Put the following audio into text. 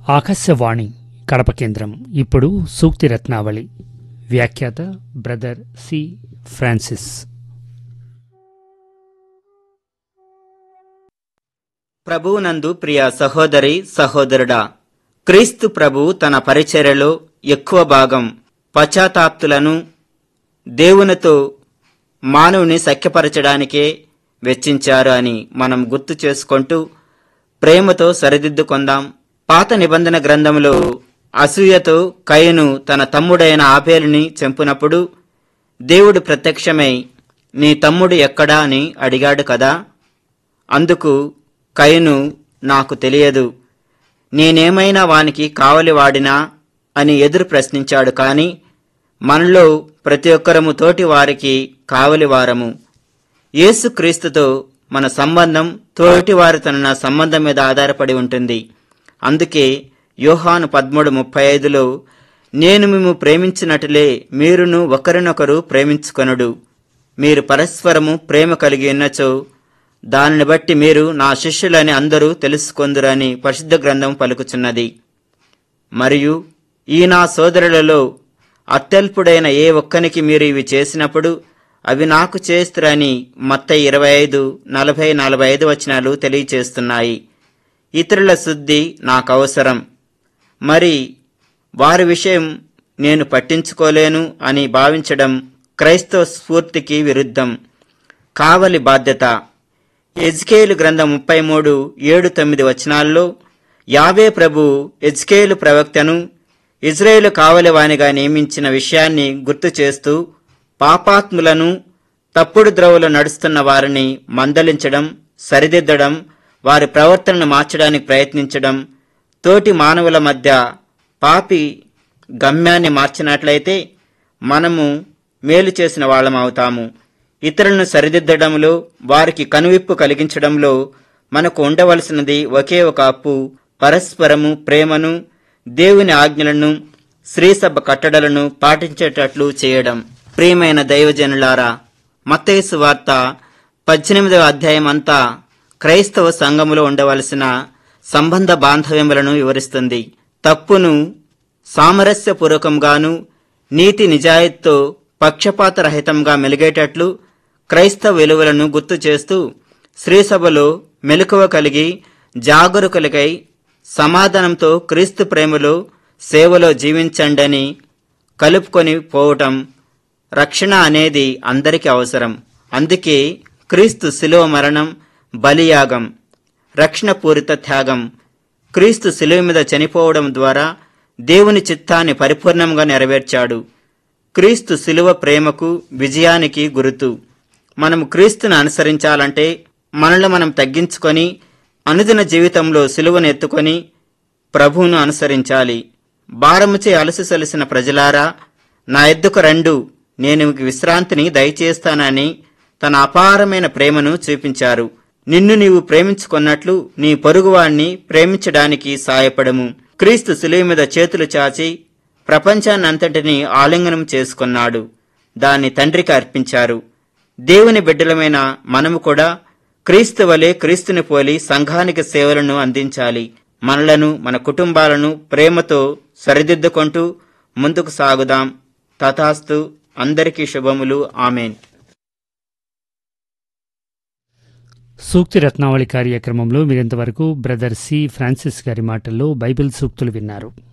ఆకాశవాణి కడప కేంద్రం ఇప్పుడు సూక్తి రత్నావళి వ్యాఖ్యాత బ్రదర్ సి ఫ్రాన్సిస్ ప్రభువునందు ప్రియ సహోదరి సహోదరుడా క్రీస్తు ప్రభు తన పరిచర్యలో ఎక్కువ భాగం పశ్చాత్తాప్తులను దేవునితో మానవుని సఖ్యపరచడానికే వెచ్చించారు అని మనం గుర్తు చేసుకుంటూ ప్రేమతో సరిదిద్దుకుందాం పాత నిబంధన గ్రంథంలో అసూయతో కయను తన తమ్ముడైన ఆపేలుని చంపినప్పుడు దేవుడు ప్రత్యక్షమై నీ తమ్ముడు ఎక్కడా అని అడిగాడు కదా అందుకు కయను నాకు తెలియదు నేనేమైనా వానికి కావలి వాడినా అని ఎదురు ప్రశ్నించాడు కాని మనలో ప్రతి ఒక్కరము తోటి వారికి కావలి వారము యేసుక్రీస్తుతో మన సంబంధం తోటి వారితోనున్న సంబంధం మీద ఆధారపడి ఉంటుంది అందుకే యోహాను పదమూడు ముప్పై ఐదులో నేను మేము ప్రేమించినట్లే మీరును ఒకరినొకరు ప్రేమించుకొనుడు మీరు పరస్పరము ప్రేమ కలిగి ఉన్నచో దానిని బట్టి మీరు నా శిష్యులని అందరూ తెలుసుకొందురని పరిశుద్ధ గ్రంథం పలుకుచున్నది మరియు ఈ నా సోదరులలో అత్యల్పుడైన ఏ ఒక్కనికి మీరు ఇవి చేసినప్పుడు అవి నాకు చేస్తురని మత్త ఇరవై ఐదు నలభై నలభై ఐదు వచనాలు తెలియచేస్తున్నాయి ఇతరుల శుద్ధి నాకు అవసరం మరి వారి విషయం నేను పట్టించుకోలేను అని భావించడం క్రైస్తవ స్ఫూర్తికి విరుద్ధం కావలి బాధ్యత ఎజ్కేలు గ్రంథం ముప్పై మూడు ఏడు తొమ్మిది వచనాల్లో యావే ప్రభు ఎజ్కేలు ప్రవక్తను ఇజ్రాయేలు కావలివానిగా నియమించిన విషయాన్ని గుర్తు చేస్తూ పాపాత్ములను తప్పుడు ద్రవులు నడుస్తున్న వారిని మందలించడం సరిదిద్దడం వారి ప్రవర్తనను మార్చడానికి ప్రయత్నించడం తోటి మానవుల మధ్య పాపి గమ్యాన్ని మార్చినట్లయితే మనము మేలు చేసిన వాళ్ళం అవుతాము ఇతరులను సరిదిద్దడంలో వారికి కనువిప్పు కలిగించడంలో మనకు ఉండవలసినది ఒకే ఒక అప్పు పరస్పరము ప్రేమను దేవుని ఆజ్ఞలను శ్రీసభ కట్టడలను పాటించేటట్లు చేయడం ప్రియమైన దైవజనులారా మత్తేసు వార్త పద్దెనిమిదవ అధ్యాయం అంతా క్రైస్తవ సంఘములో ఉండవలసిన సంబంధ బాంధవ్యములను వివరిస్తుంది తప్పును సామరస్యపూర్వకంగాను నీతి నిజాయితీతో పక్షపాత రహితంగా మెలిగేటట్లు క్రైస్తవ విలువలను గుర్తు చేస్తూ శ్రీసభలో మెలకువ కలిగి జాగరూకులకై సమాధానంతో క్రీస్తు ప్రేమలో సేవలో జీవించండని కలుపుకొని పోవటం రక్షణ అనేది అందరికీ అవసరం అందుకే క్రీస్తు శిలువ మరణం బలియాగం రక్షణపూరిత త్యాగం క్రీస్తు శిలువ మీద చనిపోవడం ద్వారా దేవుని చిత్తాన్ని పరిపూర్ణంగా నెరవేర్చాడు క్రీస్తు శిలువ ప్రేమకు విజయానికి గురుతు మనం క్రీస్తును అనుసరించాలంటే మనల్ని మనం తగ్గించుకొని అనుదిన జీవితంలో సిలువను ఎత్తుకొని ప్రభువును అనుసరించాలి భారముచే అలసిసలిసిన ప్రజలారా నా ఎద్దుకు రెండు నేను మీకు విశ్రాంతిని దయచేస్తానని తన అపారమైన ప్రేమను చూపించారు నిన్ను నీవు ప్రేమించుకున్నట్లు నీ పొరుగువాణ్ణి ప్రేమించడానికి సాయపడము క్రీస్తు శిలువ మీద చేతులు చాచి ప్రపంచాన్నంతటినీ ఆలింగనం చేసుకున్నాడు దాన్ని తండ్రికి అర్పించారు దేవుని బిడ్డలమైన మనము కూడా క్రీస్తు వలె క్రీస్తుని పోలి సంఘానికి సేవలను అందించాలి మనలను మన కుటుంబాలను ప్రేమతో సరిదిద్దుకుంటూ ముందుకు సాగుదాం తథాస్తు అందరికీ శుభములు ఆమెన్ సూక్తి రత్నావళి కార్యక్రమంలో మీరింతవరకు బ్రదర్ సి ఫ్రాన్సిస్ గారి మాటల్లో బైబిల్ సూక్తులు విన్నారు